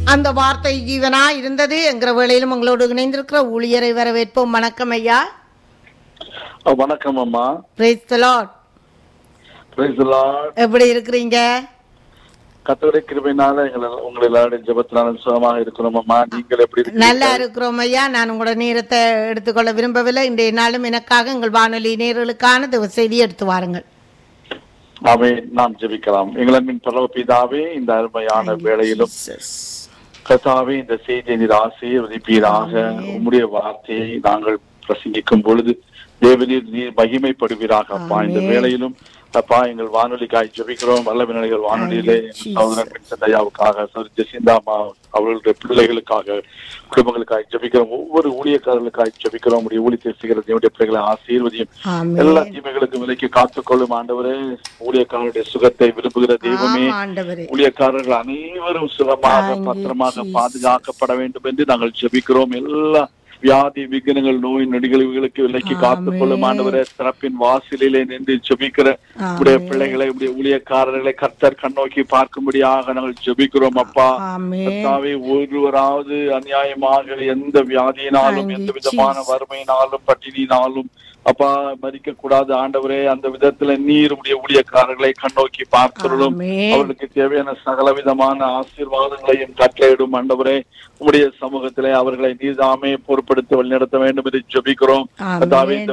அந்த வார்த்தை ஜீவனா இருந்தது என்கிற வேளையிலும் உங்களோடு இணைந்திருக்கிற ஊழியரை வரவேற்போம் வணக்கம் ஐயா அஹ் வணக்கம் அம்மா Praise the Lord. Praise the Lord. எப்படி இருக்கிறீங்க கர்த்தருடைய கிருபையினால எங்களை உங்களை எல்லாருடைய ஜெபத்தினால சுகமாக இருக்கிறோம் அம்மா நீங்கள் எப்படி இருக்கீங்க? நல்லா இருக்கிறோம் ஐயா நான் உங்களோட நேரத்தை எடுத்துக்கொள்ள விரும்பவில்லை இன்றைய நாளும் எனக்காக எங்கள் வானொலி நேர்களுக்கான தேவ செய்தி எடுத்து வாருங்கள் ஆமே நாம் ஜெபிக்கலாம் எங்களின் பரவ பிதாவே இந்த அருமையான வேளையிலும் கர்த்தாவே இந்த செய்தியை நீர் ஆசீர்வதிப்பீராக உம்முடைய வார்த்தையை நாங்கள் பிரசங்கிக்கும் பொழுது தேவநீர் நீர் மகிமைப்படுவீராக அப்பா இந்த வேளையிலும் அப்பா எங்கள் வானொலிக்காய் ஜெபிக்கிறோம் வல்ல வினடிகள் வானொலியிலே எங்கள் சகோதரன் வின்சென்ட் ஐயாவுக்காக சகோதரி ஜெசிந்தாமா அவர்களுடைய பிள்ளைகளுக்காக குடும்பங்களுக்காக ஜெபிக்கிறோம் ஒவ்வொரு ஊழியக்காரர்களுக்காக ஜெபிக்கிறோம் உடைய ஊழியத்தை செய்கிற தேவனுடைய பிள்ளைகளை ஆசீர்வதியும் ஆமென். எல்லா தீமைகளுக்கும் விலைக்கு காத்துக்கொள்ளும் ஆண்டவரே ஊழியக்காரருடைய சுகத்தை விரும்புகிற தெய்வமே ஆமா, ஆண்டவரே ஊழியக்காரர்கள் அனைவரும் சுகமாக Thank you, பத்திரமாக Jesus. பாதுகாக்கப்பட வேண்டும் என்று நாங்கள் ஜெபிக்கிறோம் எல்லா வியாதி விக்னங்கள் நோய் நொடிகளுக்கு விலைக்கு Amen. காத்துக்கொள்ளும் ஆண்டவரே திறப்பின் வாசலிலே நின்று ஜெபிக்கிற உடைய Amen. பிள்ளைகளை உடைய ஊழியக்காரர்களை கர்த்தர் கண்ணோக்கி பார்க்கும்படியாக நாங்கள் ஜெபிக்கிறோம் அப்பா ஆமென். கர்த்தாவே ஒருவராவது அநியாயமாக எந்த வியாதியினாலும் Thank you, எந்த விதமான Jesus. வறுமையினாலும் பட்டினியினாலும் அப்பா மறிக்க கூடாது ஆண்டவரே அந்த விதத்துல நீர் உடைய ஊழியக்காரர்களை கண்ணோக்கி பார்க்கிறோம் ஆமென். அவர்களுக்கு தேவையான சகல விதமான ஆசீர்வாதங்களையும் கட்டளையிடும் ஆண்டவரே உம்முடைய சமூகத்திலே அவர்களை நீதாமே பொறுப்படுத்தி வழிநடத்த வேண்டும் என்று ஜெபிக்கிறோம் ஆமென். கர்த்தாவே, இந்த